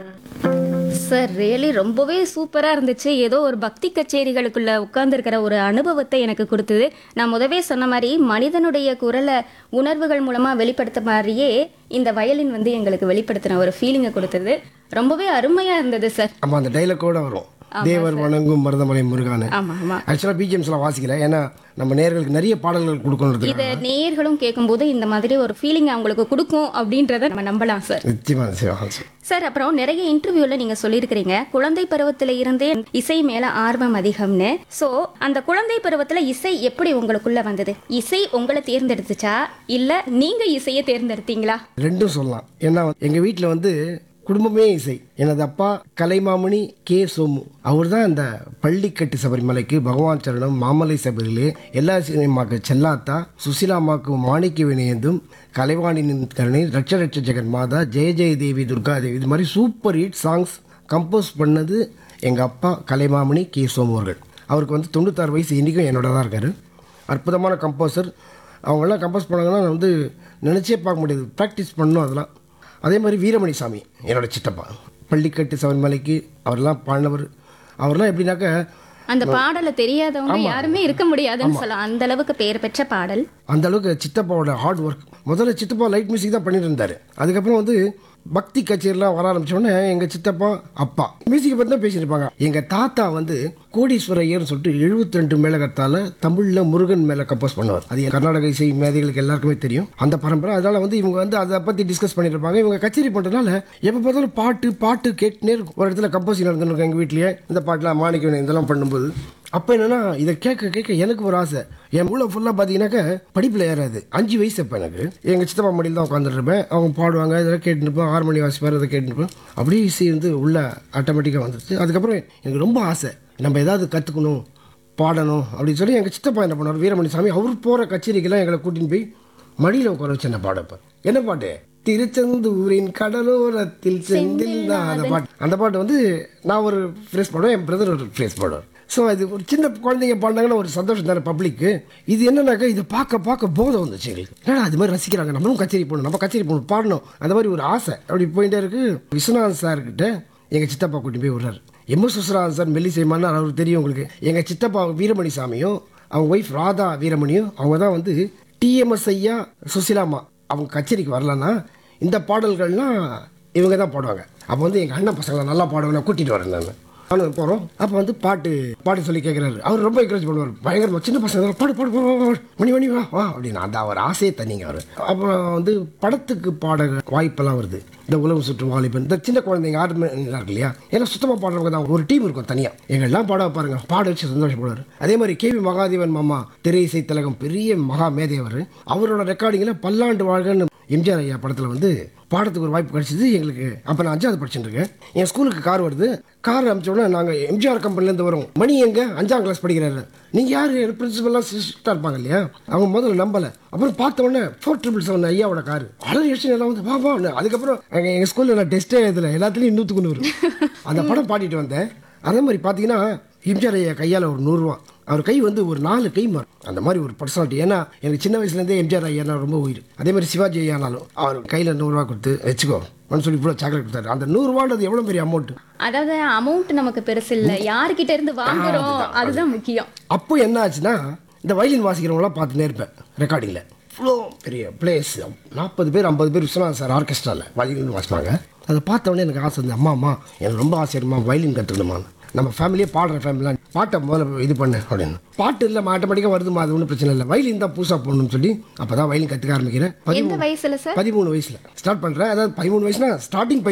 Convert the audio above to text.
sir really ரொம்பவே சூப்பராக இருந்துச்சு ஏதோ ஒரு பக்தி கச்சேரிகளுக்குள்ள உட்கார்ந்துருக்கிற ஒரு அனுபவத்தை எனக்கு கொடுத்தது நான் முதவே சொன்ன மாதிரி மனிதனுடைய குரலை உணர்வுகள் மூலமாக வெளிப்படுத்த மாதிரியே இந்த வயலின் வந்து எங்களுக்கு வெளிப்படுத்தின ஒரு ஃபீலிங்கை கொடுத்தது ரொம்பவே அருமையாக இருந்தது சார் நம்ம அந்த டைலாக்கோட வரும் தேவர் வணங்கும் மருதமலை முருகானு ஆமாம் ஆமாம் ஆக்சுவலாக பிஜிஎம்ஸ்லாம் வாசிக்கல ஏன்னா நம்ம நேர்களுக்கு நிறைய பாடல்கள் கொடுக்கணுன்றதுக்கு இதை நேயர்களும் கேட்கும்போது இந்த மாதிரி ஒரு ஃபீலிங் அவங்களுக்கு கொடுக்கும் அப்படின்றத நம்ம நம்பலாம் சார் நிச்சயமா நிச்சயமா சார் அப்புறம் நிறைய இன்டர்வியூல நீங்க சொல்லியிருக்கிறீங்க குழந்தை பருவத்துல இருந்தே இசை மேல ஆர்வம் அதிகம்னு சோ அந்த குழந்தை பருவத்துல இசை எப்படி உங்களுக்குள்ள வந்தது இசை உங்களை தேர்ந்தெடுத்துச்சா இல்ல நீங்க இசையை தேர்ந்தெடுத்தீங்களா ரெண்டும் சொல்லலாம் ஏன்னா எங்க வீட்டில் வந்து குடும்பமே இசை எனது அப்பா கலைமாமணி கே சோமு அவர் தான் இந்த பள்ளிக்கட்டு சபரிமலைக்கு பகவான் சரணம் மாமலை சபரிலே எல்லா சினிமாக்கு செல்லாத்தா சுசிலாமாக்கு மாணிக்க வினயந்தும் கலைவாணியின் கருணை ரட்ச ரட்ச ஜெகன் மாதா ஜெய ஜெய தேவி துர்கா தேவி இது மாதிரி சூப்பர் ஹிட் சாங்ஸ் கம்போஸ் பண்ணது எங்கள் அப்பா கலைமாமணி கே சோமு அவர்கள் அவருக்கு வந்து தொண்ணூத்தாறு வயசு இன்றைக்கும் என்னோட தான் இருக்கார் அற்புதமான கம்போசர் அவங்கெல்லாம் கம்போஸ் பண்ணாங்கன்னா நான் வந்து நினச்சே பார்க்க முடியாது ப்ராக்டிஸ் பண்ணணும் அதெல்லாம் அதே மாதிரி வீரமணி சாமி என்னோட சித்தப்பா பள்ளிக்கட்டு சபரிமலைக்கு அவரெல்லாம் பாடினவர் அவரெல்லாம் எப்படின்னாக்க அந்த பாடலை தெரியாதவங்க யாருமே இருக்க முடியாதுன்னு சொல்லலாம் அந்த அளவுக்கு பெயர் பெற்ற பாடல் அந்த அளவுக்கு சித்தப்பாவோட ஹார்ட் ஒர்க் முதல்ல சித்தப்பா லைட் மியூசிக் தான் பண்ணிட்டு இருந்தாரு அதுக்கப்புறம் வந்து பக்தி கச்சேரிலாம் வர ஆரம்பிச்ச உடனே எங்க சித்தப்பா அப்பா மியூசிக்கை பற்றி தான் பேசியிருப்பாங்க எங்க தாத்தா வந்து கோடீஸ்வரையர்னு சொல்லிட்டு 72 ரெண்டு மேலகத்தால தமிழ்ல முருகன் மேல கம்போஸ் பண்ணுவார் அது கர்நாடக இசை மேதைகளுக்கு எல்லாருக்குமே தெரியும் அந்த பரம்பரை அதனால வந்து இவங்க வந்து அதை பத்தி டிஸ்கஸ் பண்ணிட்டு இருப்பாங்க இவங்க கச்சேரி பண்றதுனால எப்ப பார்த்தாலும் பாட்டு பாட்டு கேட்டுனே இருக்கும் ஒரு இடத்துல கம்போசிங் நடந்துருக்கும் எங்க வீட்லயே இந்த பாட்டுலாம் மாணிக்கம் இதெல்லாம் பண்ணும்போது அப்போ என்னன்னா இதை கேட்க கேட்க எனக்கு ஒரு ஆசை என் மூளை ஃபுல்லாக பார்த்தீங்கன்னாக்கா படிப்பில் ஏறாது அஞ்சு வயசு அப்போ எனக்கு எங்கள் சித்தப்பா மடியில் தான் உட்காந்துருப்பேன் அவங்க பாடுவாங்க இதெல்லாம் கேட்டுருப்பேன் ஆறு மணி வாசிப்பார் அதை கேட்டுருப்பேன் அப்படியே இசை வந்து உள்ள ஆட்டோமேட்டிக்காக வந்துருச்சு அதுக்கப்புறம் எனக்கு ரொம்ப ஆசை நம்ம ஏதாவது கற்றுக்கணும் பாடணும் அப்படின்னு சொல்லி எங்கள் சித்தப்பா என்ன பண்ணார் வீரமணி சாமி அவர் போகிற கச்சேரிக்கெல்லாம் எங்களை கூட்டின்னு போய் மடியில் உட்கார வச்சு என்ன பாடப்பேன் என்ன பாட்டு திருச்செந்தூரின் கடலோரத்தில் செந்தில் தான் அந்த பாட்டு அந்த பாட்டு வந்து நான் ஒரு ஃப்ரேஸ் பாடுவேன் என் பிரதர் ஒரு ஃப்ரேஸ் பாடுவார் ஸோ அது ஒரு சின்ன குழந்தைங்க பாடினாங்கன்னா ஒரு சந்தோஷம் தானே பப்ளிக்கு இது என்னன்னாக்கா இது பார்க்க பார்க்க போதை வந்துச்சு எங்களுக்கு என்னடா அது மாதிரி ரசிக்கிறாங்க நம்மளும் கச்சேரி போகணும் நம்ம கச்சேரி போகணும் பாடணும் அந்த மாதிரி ஒரு ஆசை அப்படி போயிட்டே இருக்கு விஸ்வநாதன் சார்கிட்ட எங்கள் சித்தப்பா கூட்டி போய் விடுறாரு எம் எஸ் விஸ்வநாதன் சார் மெல்லிசைமான்னு அவருக்கு தெரியும் உங்களுக்கு எங்கள் சித்தப்பா வீரமணி சாமியும் அவங்க ஒய்ஃப் ராதா வீரமணியும் அவங்க தான் வந்து டிஎம்எஸ் ஐயா சுசிலாமா அவங்க கச்சேரிக்கு வரலன்னா இந்த பாடல்கள்லாம் இவங்க தான் பாடுவாங்க அப்போ வந்து எங்கள் அண்ணன் பசங்களை நல்லா பாடுவேன் நான் கூட்டிகிட்டு வரேன் நான் நானும் போகிறோம் அப்போ வந்து பாட்டு பாட்டு சொல்லி கேட்குறாரு அவர் ரொம்ப என்கரேஜ் பண்ணுவார் பயங்கரமாக சின்ன பசங்க எல்லாம் பாடு பாடு பாடு, பாடு, பாடு, மணி மணி வா வா அப்படின்னு அந்த அவர் ஆசையை தண்ணிங்க அவர் அப்புறம் வந்து படத்துக்கு பாட வாய்ப்பெல்லாம் வருது இந்த உலகம் சுற்றும் வாலிபன் இந்த சின்ன குழந்தைங்க ஆறு இருக்கு இல்லையா ஏன்னா சுத்தமாக பாடுறவங்க தான் ஒரு டீம் இருக்கும் தனியாக எங்கெல்லாம் பாட பாருங்க பாட வச்சு சந்தோஷப்படுவார் அதே மாதிரி கேவி மகாதேவன் மாமா திரை இசை திலகம் பெரிய மகா மேதையவர் அவரோட ரெக்கார்டிங்கில் பல்லாண்டு வாழ்கன்னு எம்ஜிஆர் ஐயா படத்தில் வந்து பாடத்துக்கு ஒரு வாய்ப்பு கிடைச்சிது எங்களுக்கு அப்போ நான் அஞ்சாவது படிச்சுட்டு இருக்கேன் என் ஸ்கூலுக்கு கார் வருது கார் அனுப்பிச்ச உடனே நாங்கள் எம்ஜிஆர் கம்பெனிலேருந்து வரோம் மணி எங்க அஞ்சாம் கிளாஸ் படிக்கிறாரு நீங்கள் யார் பிரின்சிபல்லாம் ஸ்ட்ரிக்டாக இருப்பாங்க இல்லையா அவங்க முதல்ல நம்பலை அப்புறம் பார்த்த உடனே ஃபோர் ட்ரிபிள் செவன் ஐயாவோட கார் அழகு எடிஷன் எல்லாம் வந்து வா வா அதுக்கப்புறம் எங்கள் எங்கள் ஸ்கூலில் நான் டெஸ்ட்டே எழுதல எல்லாத்துலேயும் நூற்றுக்கு நூறு அந்த படம் பாடிட்டு வந்தேன் அதே மாதிரி பார்த்தீங்கன்னா எம்ஜிஆர் ஐயா கையால் ஒரு நூறுரூவா அவர் கை வந்து ஒரு நாலு கை மாறும் அந்த மாதிரி ஒரு பர்சனாலிட்டி ஏன்னா எனக்கு சின்ன வயசுலேருந்தே எம்ஜிஆர் ஐயா ரொம்ப உயிர் அதே மாதிரி சிவாஜி ஐயானாலும் அவர் கையில் நூறுரூவா கொடுத்து வச்சுக்கோ அப்படின்னு சொல்லி இவ்வளோ சாக்லேட் கொடுத்தாரு அந்த நூறுரூவான்றது எவ்வளோ பெரிய அமௌண்ட் அதாவது அமௌண்ட் நமக்கு பெருசு இல்ல யார்கிட்ட இருந்து வாங்குறோம் அதுதான் முக்கியம் அப்போ என்ன ஆச்சுன்னா இந்த வயலின் வாசிக்கிறவங்களாம் பார்த்துட்டே இருப்பேன் ரெக்கார்டிங்கில் இவ்வளோ பெரிய பிளேஸ் நாற்பது பேர் ஐம்பது பேர் விஸ்வநாத் சார் ஆர்கெஸ்ட்ராவில் வயலின் வாசிப்பாங்க அதை பார்த்த உடனே எனக்கு ஆசை இருந்தது அம்மா அம்மா எனக்கு ரொம்ப ஆசை இருக்குமா வயலின் கற்றுக்கணுமா நம்ம ஃபேமிலியே பாடுற ஃபேமிலிலாம் பாட்டை முதல்ல இது பண்ணு அப்படின்னு பாட்டு இல்லை ஆட்டோமேட்டிக்காக வருதுமா அது ஒன்றும் பிரச்சனை இல்லை வயலின் தான் புதுசாக போடணும்னு சொல்லி அப்போ தான் வயலின் கற்றுக்க ஆரம்பிக்கிறேன் எந்த வயசுல சார் பதிமூணு வயசில் ஸ்டார்ட் பண்ணுறேன் அதாவது பதிமூணு வயசுனா ஸ்டார்டிங்